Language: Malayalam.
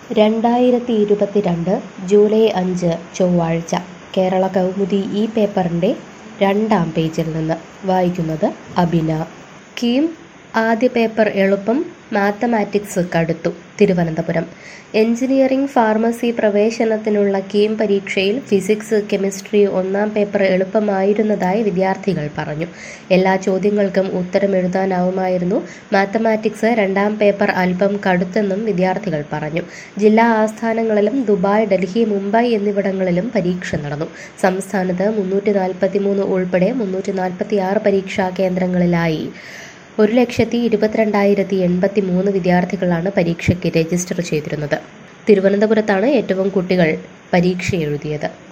രണ്ടായിരത്തി ഇരുപത്തിരണ്ട് ജൂലൈ അഞ്ച് ചൊവ്വാഴ്ച കേരള കൗമുദി ഈ പേപ്പറിൻ്റെ രണ്ടാം പേജിൽ നിന്ന് വായിക്കുന്നത് അബിന കീം ആദ്യ പേപ്പർ എളുപ്പം മാത്തമാറ്റിക്സ് കടുത്തു തിരുവനന്തപുരം എഞ്ചിനീയറിംഗ് ഫാർമസി പ്രവേശനത്തിനുള്ള കീം പരീക്ഷയിൽ ഫിസിക്സ് കെമിസ്ട്രി ഒന്നാം പേപ്പർ എളുപ്പമായിരുന്നതായി വിദ്യാർത്ഥികൾ പറഞ്ഞു എല്ലാ ചോദ്യങ്ങൾക്കും ഉത്തരം എഴുതാനാവുമായിരുന്നു മാത്തമാറ്റിക്സ് രണ്ടാം പേപ്പർ അല്പം കടുത്തെന്നും വിദ്യാർത്ഥികൾ പറഞ്ഞു ജില്ലാ ആസ്ഥാനങ്ങളിലും ദുബായ് ഡൽഹി മുംബൈ എന്നിവിടങ്ങളിലും പരീക്ഷ നടന്നു സംസ്ഥാനത്ത് മുന്നൂറ്റി നാൽപ്പത്തി മൂന്ന് ഉൾപ്പെടെ മുന്നൂറ്റി നാൽപ്പത്തി ആറ് പരീക്ഷാ കേന്ദ്രങ്ങളിലായി ഒരു ലക്ഷത്തി ഇരുപത്തിരണ്ടായിരത്തി എൺപത്തി മൂന്ന് വിദ്യാർത്ഥികളാണ് പരീക്ഷയ്ക്ക് രജിസ്റ്റർ ചെയ്തിരുന്നത് തിരുവനന്തപുരത്താണ് ഏറ്റവും കുട്ടികൾ പരീക്ഷ എഴുതിയത്